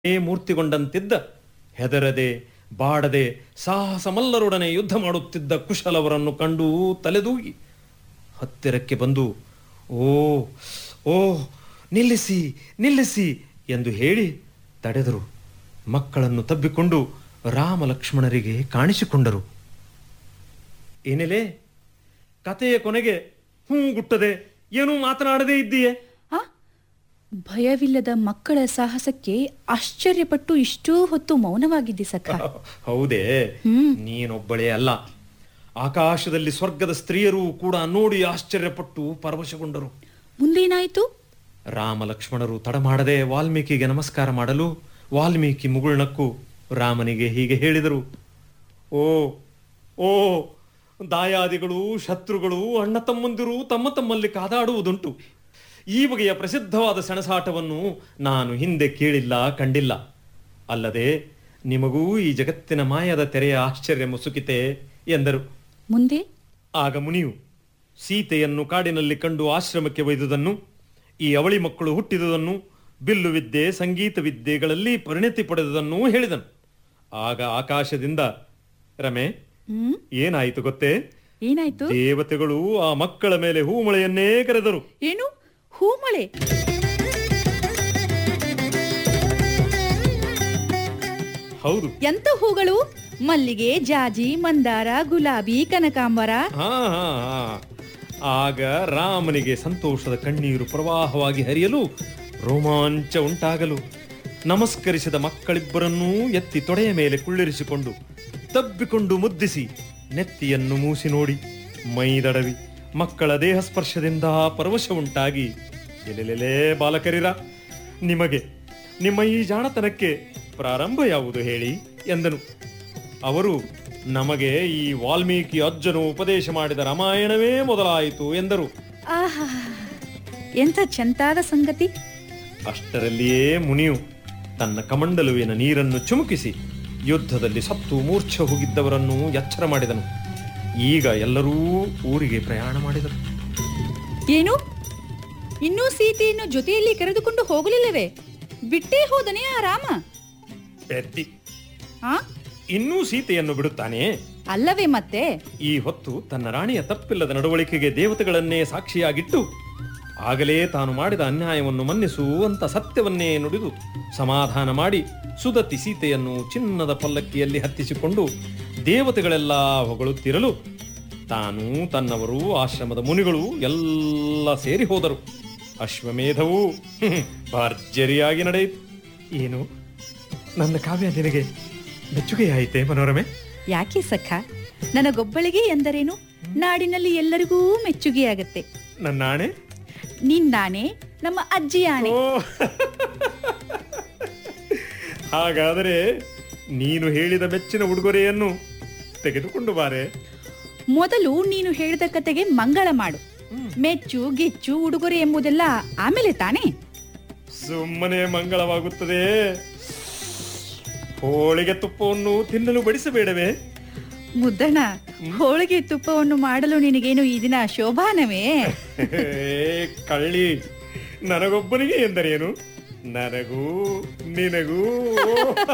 ಏ ಮೂರ್ತಿಗೊಂಡಂತಿದ್ದ ಹೆದರದೆ ಬಾಡದೆ ಸಾಹಸಮಲ್ಲರೊಡನೆ ಯುದ್ಧ ಮಾಡುತ್ತಿದ್ದ ಕುಶಲವರನ್ನು ಕಂಡು ತಲೆದೂಗಿ ಹತ್ತಿರಕ್ಕೆ ಬಂದು ಓ ಓ ನಿಲ್ಲಿಸಿ ನಿಲ್ಲಿಸಿ ಎಂದು ಹೇಳಿ ತಡೆದರು ಮಕ್ಕಳನ್ನು ತಬ್ಬಿಕೊಂಡು ರಾಮ ಲಕ್ಷ್ಮಣರಿಗೆ ಕಾಣಿಸಿಕೊಂಡರು ಏನೆಲೆ ಕಥೆಯ ಕೊನೆಗೆ ಹೂ ಗುಟ್ಟದೆ ಏನೂ ಮಾತನಾಡದೇ ಇದ್ದೀಯೇ ಆ ಭಯವಿಲ್ಲದ ಮಕ್ಕಳ ಸಾಹಸಕ್ಕೆ ಆಶ್ಚರ್ಯಪಟ್ಟು ಇಷ್ಟೂ ಹೊತ್ತು ಮೌನವಾಗಿದ್ದಿ ಸಖ ಹೌದೇ ಹ್ಮ್. ನೀನೊಬ್ಬಳೇ ಅಲ್ಲ ಆಕಾಶದಲ್ಲಿ ಸ್ವರ್ಗದ ಸ್ತ್ರೀಯರು ಕೂಡ ನೋಡಿ ಆಶ್ಚರ್ಯಪಟ್ಟು ಪರವಶಗೊಂಡರು ಮುಂದೇನಾಯಿತು ರಾಮ ಲಕ್ಷ್ಮಣರು ತಡಮಾಡದೆ ವಾಲ್ಮೀಕಿಗೆ ನಮಸ್ಕಾರ ಮಾಡಲು ವಾಲ್ಮೀಕಿ ಮುಗುಳ್ನಕ್ಕು ರಾಮನಿಗೆ ಹೀಗೆ ಹೇಳಿದರು ಓ ಓ ದಾಯಾದಿಗಳು ಶತ್ರುಗಳು ಅಣ್ಣ ತಮ್ಮಂದಿರು ತಮ್ಮ ತಮ್ಮಲ್ಲಿ ಕಾದಾಡುವುದುಂಟು ಈ ಬಗೆಯ ಪ್ರಸಿದ್ಧವಾದ ಸೆಣಸಾಟವನ್ನು ನಾನು ಹಿಂದೆ ಕೇಳಿಲ್ಲ ಕಂಡಿಲ್ಲ ಅಲ್ಲದೆ ನಿಮಗೂ ಈ ಜಗತ್ತಿನ ಮಾಯದ ತೆರೆಯ ಆಶ್ಚರ್ಯ ಮುಸುಕಿತೆ ಎಂದರು ಮುಂದೆ ಆಗ ಮುನಿಯು ಸೀತೆಯನ್ನು ಕಾಡಿನಲ್ಲಿ ಕಂಡು ಆಶ್ರಮಕ್ಕೆ ಒಯ್ದುದನ್ನು ಈ ಅವಳಿ ಮಕ್ಕಳು ಹುಟ್ಟಿದುದನ್ನು ಬಿಲ್ಲು ವಿದ್ಯೆ ಸಂಗೀತ ವಿದ್ಯೆಗಳಲ್ಲಿ ಪರಿಣತಿ ಪಡೆದುದನ್ನು ಹೇಳಿದನು ಆಗ ಆಕಾಶದಿಂದ ರಮೆ ಹ್ಮ್ ಏನಾಯಿತು ಗೊತ್ತೇ ಏನಾಯ್ತು ದೇವತೆಗಳು ಆ ಮಕ್ಕಳ ಮೇಲೆ ಹೂಮಳೆಯನ್ನೇ ಕರೆದರು ಏನು ಹೂಮಳೆ ಹೌದು ಎಂತ ಹೂಗಳು ಮಲ್ಲಿಗೆ ಜಾಜಿ ಮಂದಾರ ಗುಲಾಬಿ ಕನಕಾಂಬರ ಹಾ ಹಾ ಹಾ ಆಗ ರಾಮನಿಗೆ ಸಂತೋಷದ ಕಣ್ಣೀರು ಪ್ರವಾಹವಾಗಿ ಹರಿಯಲು ರೋಮಾಂಚ ಉಂಟಾಗಲು ನಮಸ್ಕರಿಸಿದ ಮಕ್ಕಳಿಬ್ಬರನ್ನೂ ಎತ್ತಿ ತೊಡೆಯ ಮೇಲೆ ಕುಳ್ಳಿರಿಸಿಕೊಂಡು ತಬ್ಬಿಕೊಂಡು ಮುದ್ದಿಸಿ ನೆತ್ತಿಯನ್ನು ಮೂಸಿ ನೋಡಿ ಮೈದಡವಿ ಮಕ್ಕಳ ದೇಹ ಸ್ಪರ್ಶದಿಂದ ಪರವಶ ಉಂಟಾಗಿ ಎಲೆಲೆಲೇ ಬಾಲಕರಿರ ನಿಮಗೆ ನಿಮ್ಮ ಈ ಜಾಣತನಕ್ಕೆ ಪ್ರಾರಂಭ ಯಾವುದು ಹೇಳಿ ಎಂದನು ಅವರು ನಮಗೆ ಈ ವಾಲ್ಮೀಕಿ ಅಜ್ಜನು ಉಪದೇಶ ಮಾಡಿದ ರಾಮಾಯಣವೇ ಮೊದಲಾಯಿತು ಎಂದರು ಆಹಾ ಎಂಥ ಚಂತಾದ ಸಂಗತಿ ಅಷ್ಟರಲ್ಲಿಯೇ ಮುನಿಯು ತನ್ನ ಕಮಂಡಲುವಿನ ನೀರನ್ನು ಚುಮುಕಿಸಿ ಯುದ್ಧದಲ್ಲಿ ಸತ್ತು ಮೂರ್ಛೆ ಹೋಗಿದ್ದವರನ್ನು ಎಚ್ಚರ ಮಾಡಿದನು ಈಗ ಎಲ್ಲರೂ ಊರಿಗೆ ಪ್ರಯಾಣ ಮಾಡಿದರು ಏನು ಇನ್ನೂ ಸೀತೆಯನ್ನು ಜೊತೆಯಲ್ಲಿ ಕರೆದುಕೊಂಡು ಹೋಗಲಿಲ್ಲವೇ ಬಿಟ್ಟೇ ಹೋದನೇ ಆ ರಾಮ ಪೆದ್ದಿ ಆ ಇನ್ನೂ ಸೀತೆಯನ್ನು ಬಿಡುತ್ತಾನೆ ಅಲ್ಲವೇ ಮತ್ತೆ ಈ ಹೊತ್ತು ತನ್ನ ರಾಣಿಯ ತಪ್ಪಿಲ್ಲದ ನಡವಳಿಕೆಗೆ ದೇವತೆಗಳನ್ನೇ ಸಾಕ್ಷಿಯಾಗಿಟ್ಟು ಆಗಲೇ ತಾನು ಮಾಡಿದ ಅನ್ಯಾಯವನ್ನು ಮನ್ನಿಸುವಂತ ಸತ್ಯವನ್ನೇ ನುಡಿದು ಸಮಾಧಾನ ಮಾಡಿ ಸುದತಿ ಸೀತೆಯನ್ನು ಚಿನ್ನದ ಪಲ್ಲಕ್ಕಿಯಲ್ಲಿ ಹತ್ತಿಸಿಕೊಂಡು ದೇವತೆಗಳೆಲ್ಲ ಹೊಗಳುತ್ತಿರಲು ತಾನು ತನ್ನವರು ಆಶ್ರಮದ ಮುನಿಗಳು ಎಲ್ಲ ಸೇರಿ ಹೋದರು ಅಶ್ವಮೇಧವು ಹ್ಮ್, ಭರ್ಜರಿಯಾಗಿ ನಡೆಯಿತು ಏನು ನನ್ನ ಕಾವ್ಯ ನಿನಗೆ ಮೆಚ್ಚುಗೆಯಾಯಿತೆ ಮನೋರಮೆ ಯಾಕೆ ಸಖ ನನಗೊಬ್ಬಳಿಗೆ ಎಂದರೇನು ನಾಡಿನಲ್ಲಿ ಎಲ್ಲರಿಗೂ ಮೆಚ್ಚುಗೆಯಾಗತ್ತೆ ನನ್ನ ಆಣೆ ನಿನ್ನಾಣೆ ನಮ್ಮ ಅಜ್ಜಿ ಆಣೆ ಓ ಹಾಗಾದರೆ ನೀನು ಹೇಳಿದ ಮೆಚ್ಚಿನ ಉಡುಗೊರೆಯನ್ನು ತೆಗೆದುಕೊಂಡು ಬಾರೆ ಮೊದಲು ನೀನು ಹೇಳಿದ ಕತೆಗೆ ಮಂಗಳ ಮಾಡು ಮೆಚ್ಚು ಗಿಚ್ಚು ಉಡುಗೊರೆ ಎಂಬುದೆಲ್ಲ ಆಮೇಲೆ ತಾನೇ ಸುಮ್ಮನೆ ಮಂಗಳವಾಗುತ್ತದೆ ಹೋಳಿಗೆ ತುಪ್ಪವನ್ನು ತಿನ್ನಲು ಬಡಿಸಬೇಡವೇ ಮುದ್ದಣ್ಣ ಹೋಳಿಗೆ ತುಪ್ಪವನ್ನು ಮಾಡಲು ನಿನಗೇನು ಈ ದಿನ ಶೋಭಾನವೇ ಏ, ಕಳ್ಳಿ ನನಗೊಬ್ಬನಿಗೆ ಎಂದರೇನು ನನಗೂ ನಿನಗೂ